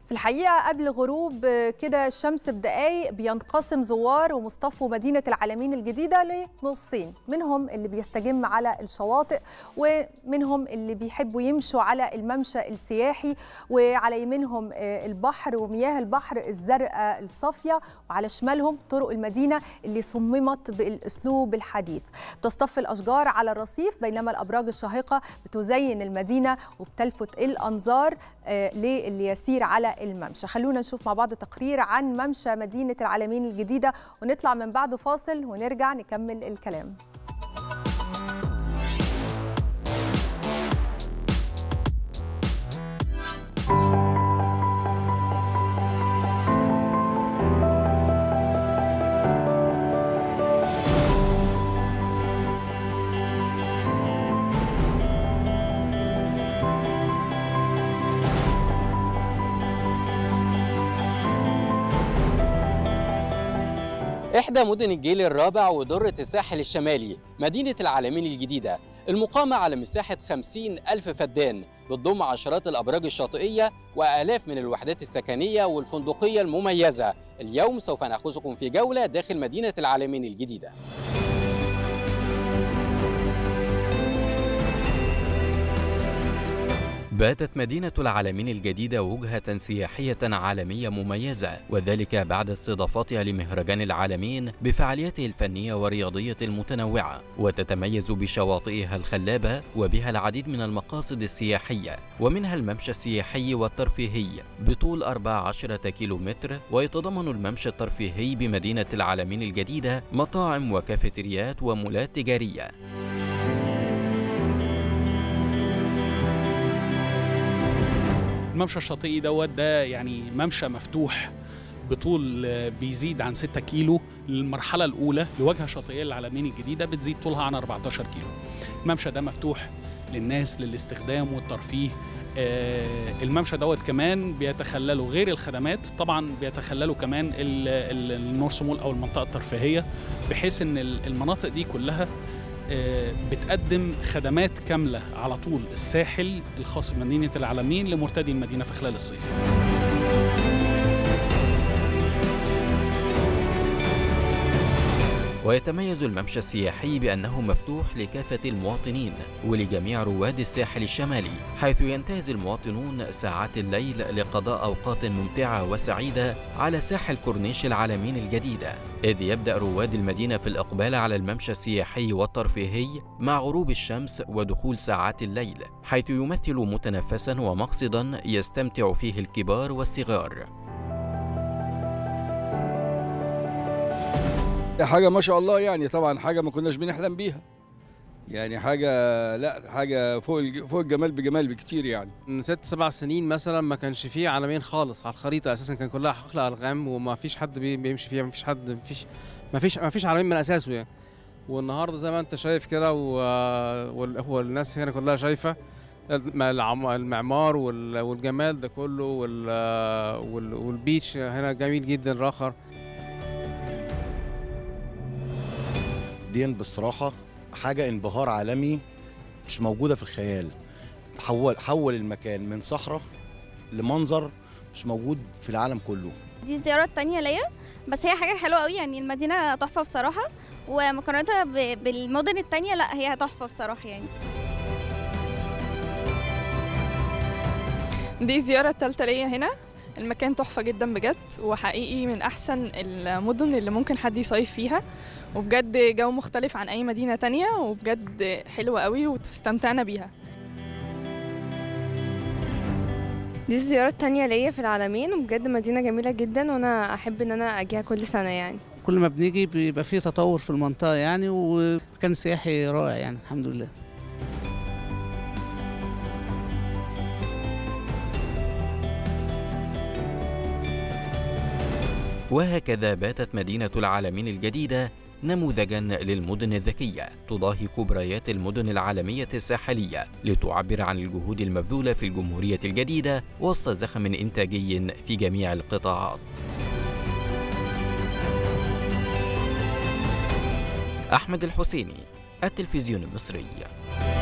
في الحقيقة قبل غروب كده الشمس بدقايق بينقسم زوار ومصطفوا مدينة العالمين الجديدة لنصين منهم اللي بيستجم على الشواطئ ومنهم اللي بيحبوا يمشوا على الممشى السياحي وعلى يمينهم البحر ومياه البحر الزرقاء الصافية وعلى شمالهم طرق المدينة اللي صممت بالأسلوب الحديث تصطف الأشجار على الرصيف بينما الأبراج الشاهقة بتزين المدينة وبتلفت الأنظار للي يسير على الممشى خلونا نشوف مع بعض تقرير عن ممشى مدينة العالمين الجديدة ونطلع من بعده فاصل ونرجع نكمل الكلام إحدى مدن الجيل الرابع ودرة الساحل الشمالي مدينة العالمين الجديدة المقامة على مساحة 50 ألف فدان بتضم عشرات الأبراج الشاطئية وآلاف من الوحدات السكنية والفندقية المميزة اليوم سوف نأخذكم في جولة داخل مدينة العالمين الجديدة باتت مدينة العالمين الجديدة وجهة سياحية عالمية مميزة وذلك بعد استضافتها لمهرجان العالمين بفعالياته الفنية والرياضية المتنوعة وتتميز بشواطئها الخلابة وبها العديد من المقاصد السياحية ومنها الممشى السياحي والترفيهي بطول 14 كيلومتر ويتضمن الممشى الترفيهي بمدينة العالمين الجديدة مطاعم وكافيتريات ومولات تجارية الممشى الشاطئي دوت ده يعني ممشى مفتوح بطول بيزيد عن 6 كيلو المرحلة الأولى لواجهة شاطئية العالمين الجديدة بتزيد طولها عن 14 كيلو الممشى ده مفتوح للناس للاستخدام والترفيه آه الممشى دوت كمان بيتخللوا غير الخدمات طبعا بيتخللوا كمان النورس مول او المنطقه الترفيهيه بحيث ان المناطق دي كلها بتقدم خدمات كاملة على طول الساحل الخاص بمدينة العالمين لمرتدي المدينة في خلال الصيف ويتميز الممشى السياحي بأنه مفتوح لكافة المواطنين ولجميع رواد الساحل الشمالي حيث ينتهز المواطنون ساعات الليل لقضاء أوقات ممتعة وسعيدة على ساحل كورنيش العالمين الجديدة إذ يبدأ رواد المدينة في الإقبال على الممشى السياحي والترفيهي مع غروب الشمس ودخول ساعات الليل حيث يمثل متنفسا ومقصدا يستمتع فيه الكبار والصغار حاجه ما شاء الله يعني طبعا حاجه ما كناش بنحلم بيها يعني حاجه لا حاجه فوق فوق الجمال بجمال بكتير يعني من ست سبع سنين مثلا ما كانش فيه علمين خالص على الخريطه اساسا كان كلها حقل الغام وما فيش حد بيمشي فيها ما فيش حد ما فيش ما فيش ما فيش علمين من اساسه يعني والنهارده زي ما انت شايف كده وهو الناس هنا كلها شايفه المعمار والجمال ده كله والبيتش هنا جميل جدا راخر دي بصراحة حاجة انبهار عالمي مش موجودة في الخيال حول حول المكان من صحراء لمنظر مش موجود في العالم كله دي الزيارة التانية ليا بس هي حاجة حلوة قوي يعني المدينة تحفة بصراحة ومقارنة بالمدن التانية لا هي تحفة بصراحة يعني دي الزيارة التالتة ليا هنا المكان تحفة جدا بجد وحقيقي من أحسن المدن اللي ممكن حد يصيف فيها وبجد جو مختلف عن أي مدينة تانية وبجد حلوة قوي واستمتعنا بيها دي الزيارة التانية ليا في العالمين وبجد مدينة جميلة جدا وأنا أحب إن أنا أجيها كل سنة يعني كل ما بنيجي بيبقى فيه تطور في المنطقة يعني وكان سياحي رائع يعني الحمد لله وهكذا باتت مدينة العالمين الجديدة نموذجا للمدن الذكية تضاهي كبريات المدن العالمية الساحلية لتعبر عن الجهود المبذولة في الجمهورية الجديدة وسط زخم إنتاجي في جميع القطاعات. أحمد الحسيني التلفزيون المصري